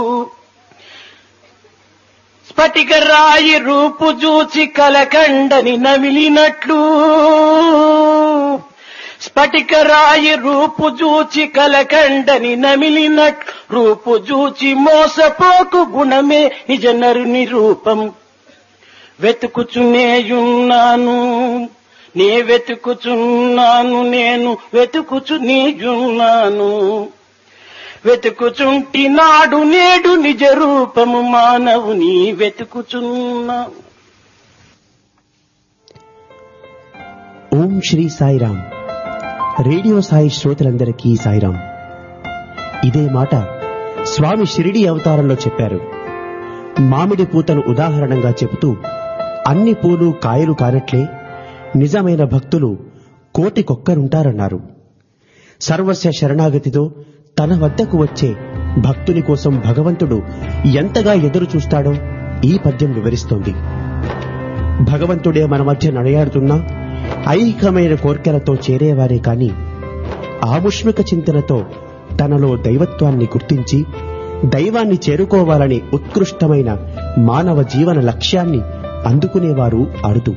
స్ఫటిక రాయి రూపు చూచి కలకండని నమిలినట్లు స్ఫటిక రాయి రూపు చూచి కలకండని నమిలినట్లు రూపు చూచి మోసపోకు గుణమే నిజ నరుని రూపం వెతుకుచునేయున్నాను నే వెతుకుచున్నాను నేను వెతుకుచు నీయున్నాను వెతుకుచుంటి నాడు నేడు నిజ రూపము మానవుని వెతుకుచున్నావు ఓం శ్రీ సాయిరాం రేడియో సాయి శ్రోతలందరికీ సాయిరాం ఇదే మాట స్వామి షిరిడి అవతారంలో చెప్పారు మామిడి పూతను ఉదాహరణంగా చెబుతూ అన్ని పూలు కాయలు కానట్లే నిజమైన భక్తులు కోటికొక్కరుంటారన్నారు సర్వస్వ శరణాగతితో తన వద్దకు వచ్చే భక్తుని కోసం భగవంతుడు ఎంతగా ఎదురు చూస్తాడో ఈ పద్యం వివరిస్తోంది భగవంతుడే మన మధ్య నడయాడుతున్నా ఐహికమైన కోర్కెలతో చేరేవారే కాని ఆముష్మిక చింతనతో తనలో దైవత్వాన్ని గుర్తించి దైవాన్ని చేరుకోవాలని ఉత్కృష్టమైన మానవ జీవన లక్ష్యాన్ని అందుకునేవారు అరుదు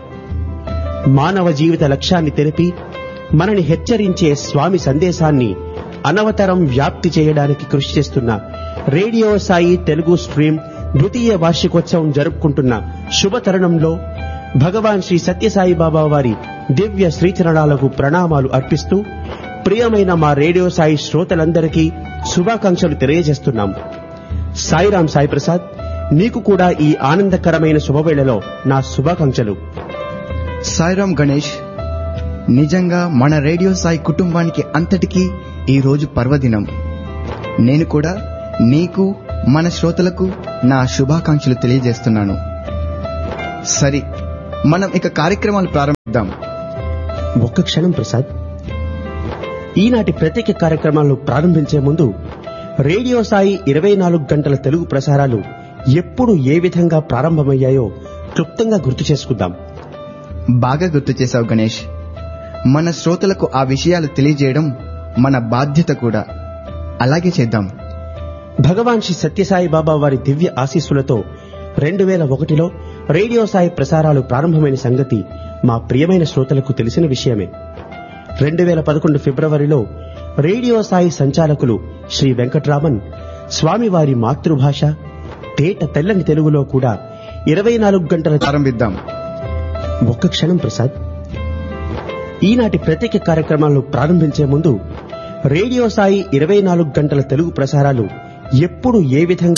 మానవ జీవిత లక్ష్యాన్ని తెలిపి మనని హెచ్చరించే స్వామి సందేశాన్ని అనవతరం వ్యాప్తి చేయడానికి కృషి చేస్తున్న రేడియో సాయి తెలుగు స్ట్రీమ్ ద్వితీయ వార్షికోత్సవం జరుపుకుంటున్న శుభ తరుణంలో భగవాన్ శ్రీ సత్యసాయి బాబా వారి దివ్య శ్రీచరణాలకు ప్రణామాలు అర్పిస్తూ ప్రియమైన మా రేడియో సాయి శ్రోతలందరికీ శుభాకాంక్షలు తెలియజేస్తున్నాం సాయిరాం సాయి ప్రసాద్ నీకు కూడా ఈ ఆనందకరమైన శుభవేళలో నా శుభాకాంక్షలు సాయిరామ్ గణేష్ నిజంగా మన రేడియో సాయి కుటుంబానికి అంతటికీ ఈ రోజు పర్వదినం నేను కూడా నీకు మన శ్రోతలకు నా శుభాకాంక్షలు తెలియజేస్తున్నాను సరే మనం ఇక కార్యక్రమాలు ప్రారంభిద్దాం ఒక్క క్షణం ప్రసాద్ ఈనాటి ప్రత్యేక కార్యక్రమాలను ప్రారంభించే ముందు రేడియో సాయి ఇరవై నాలుగు గంటల తెలుగు ప్రసారాలు ఎప్పుడు ఏ విధంగా ప్రారంభమయ్యాయో క్లుప్తంగా గుర్తు చేసుకుందాం బాగా గుర్తు చేశావు గణేష్ మన శ్రోతలకు ఆ విషయాలు తెలియజేయడం మన బాధ్యత కూడా అలాగే చేద్దాం భగవాన్ శ్రీ సత్యసాయి బాబా వారి దివ్య ఆశీస్సులతో రెండు వేల ఒకటిలో రేడియో సాయి ప్రసారాలు ప్రారంభమైన సంగతి మా ప్రియమైన శ్రోతలకు తెలిసిన విషయమే రెండు వేల పదకొండు ఫిబ్రవరిలో రేడియో సాయి సంచాలకులు శ్రీ వెంకట్రామన్ స్వామివారి మాతృభాష తేట తెల్లని తెలుగులో కూడా ఇరవై నాలుగు గంటల ప్రారంభిద్దాం ఒక్క క్షణం ప్రసాద్ ఈనాటి ప్రత్యేక కార్యక్రమాలను ప్రారంభించే ముందు రేడియో సాయి ఇరవై నాలుగు గంటల తెలుగు ప్రసారాలు ఎప్పుడు ఏ విధంగా